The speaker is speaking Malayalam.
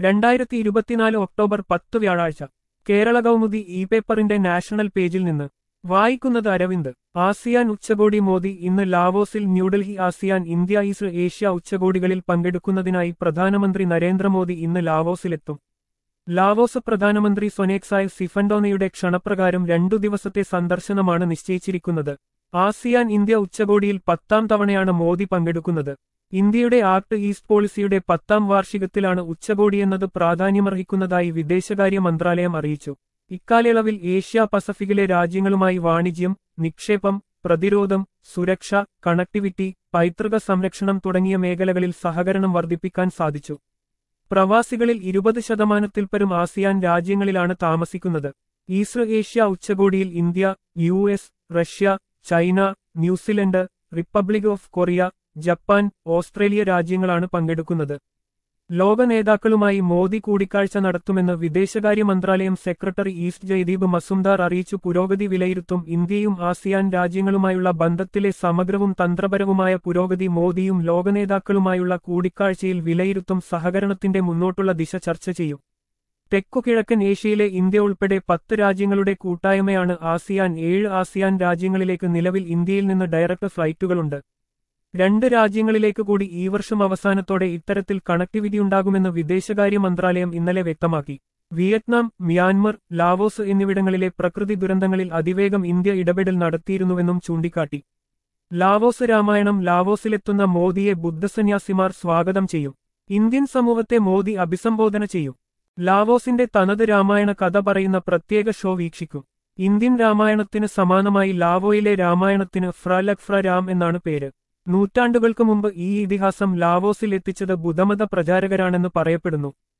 രണ്ടായിരത്തി ഇരുപത്തിനാല് ഒക്ടോബർ പത്ത് വ്യാഴാഴ്ച കേരള കൗമുദി ഇ പേപ്പറിന്റെ നാഷണൽ പേജിൽ നിന്ന് വായിക്കുന്നത് അരവിന്ദ് ആസിയാൻ ഉച്ചകോടി മോദി ഇന്ന് ലാവോസിൽ New Delhi ASEAN India East Asia ഉച്ചകോടികളിൽ പങ്കെടുക്കുന്നതിനായി പ്രധാനമന്ത്രി നരേന്ദ്രമോദി ഇന്ന് ലാവോസിലെത്തും ലാവോസ് പ്രധാനമന്ത്രി സൊനേക്സായ് സിഫൻഡോനയുടെ ക്ഷണപ്രകാരം രണ്ടു ദിവസത്തെ സന്ദർശനമാണ് നിശ്ചയിച്ചിരിക്കുന്നത് ആസിയാൻ ഇന്ത്യ ഉച്ചകോടിയിൽ പത്താം തവണയാണ് മോദി പങ്കെടുക്കുന്നത് ഇന്ത്യയുടെ ആക്ട് ഈസ്റ്റ് പോളിസിയുടെ പത്താം വാർഷികത്തിലാണ് ഉച്ചകോടിയെന്നത് പ്രാധാന്യമർഹിക്കുന്നതായി വിദേശകാര്യ മന്ത്രാലയം അറിയിച്ചു ഇക്കാലയളവിൽ ഏഷ്യ പസഫിക്കിലെ രാജ്യങ്ങളുമായി വാണിജ്യം നിക്ഷേപം പ്രതിരോധം സുരക്ഷ കണക്ടിവിറ്റി പൈതൃക സംരക്ഷണം തുടങ്ങിയ മേഖലകളിൽ സഹകരണം വർദ്ധിപ്പിക്കാൻ സാധിച്ചു പ്രവാസികളിൽ ഇരുപത് ശതമാനത്തിൽപ്പരും ആസിയാൻ രാജ്യങ്ങളിലാണ് താമസിക്കുന്നത് ഈസ്റ്റ് ഏഷ്യ ഉച്ചകോടിയിൽ India U S Russia China New Zealand Republic of Korea Japan Australia രാജ്യങ്ങളാണ് പങ്കെടുക്കുന്നത് ലോക നേതാക്കളുമായി മോദി കൂടിക്കാഴ്ച നടത്തുമെന്ന് വിദേശകാര്യ മന്ത്രാലയം സെക്രട്ടറി ഈസ്റ്റ് ജയ്ദീപ് മസുംദാർ അറിയിച്ചു പുരോഗതി വിലയിരുത്തും ഇന്ത്യയും ആസിയാൻ രാജ്യങ്ങളുമായുള്ള ബന്ധത്തിലെ സമഗ്രവും തന്ത്രപരവുമായ പുരോഗതി മോദിയും ലോകനേതാക്കളുമായുള്ള കൂടിക്കാഴ്ചയിൽ വിലയിരുത്തും സഹകരണത്തിന്റെ മുന്നോട്ടുള്ള ദിശ ചർച്ച ചെയ്യും തെക്കുകിഴക്കൻ ഏഷ്യയിലെ ഇന്ത്യ ഉൾപ്പെടെ പത്ത് രാജ്യങ്ങളുടെ കൂട്ടായ്മയാണ് ആസിയാൻ ഏഴ് ആസിയാൻ രാജ്യങ്ങളിലേക്ക് നിലവിൽ ഇന്ത്യയിൽ നിന്ന് ഡയറക്ട് ഫ്ലൈറ്റുകളുണ്ട് രണ്ട് രാജ്യങ്ങളിലേക്ക് കൂടി ഈ വർഷം അവസാനത്തോടെ ഇത്തരത്തിൽ കണക്ടിവിറ്റി ഉണ്ടാകുമെന്ന് വിദേശകാര്യ മന്ത്രാലയം ഇന്നലെ വ്യക്തമാക്കി വിയറ്റ്നാം മ്യാൻമർ ലാവോസ് എന്നിവിടങ്ങളിലെ പ്രകൃതി ദുരന്തങ്ങളിൽ അതിവേഗം ഇന്ത്യ ഇടപെടൽ നടത്തിയിരുന്നുവെന്നും ചൂണ്ടിക്കാട്ടി ലാവോസ് രാമായണം ലാവോസിലെത്തുന്ന മോദിയെ ബുദ്ധസന്യാസിമാർ സ്വാഗതം ചെയ്യും ഇന്ത്യൻ സമൂഹത്തെ മോദി അഭിസംബോധന ചെയ്യും ലാവോസിന്റെ തനത് രാമായണ കഥ പറയുന്ന പ്രത്യേക ഷോ വീക്ഷിക്കും ഇന്ത്യൻ രാമായണത്തിന് സമാനമായി ലാവോയിലെ രാമായണത്തിന് ഫ്ര ലഖ് രാം എന്നാണ് പേര് നൂറ്റാണ്ടുകൾക്ക് മുമ്പ് ഈ ഇതിഹാസം ലാവോസിൽ എത്തിച്ചത് ബുദ്ധമത പ്രചാരകരാണെന്ന് പറയപ്പെടുന്നു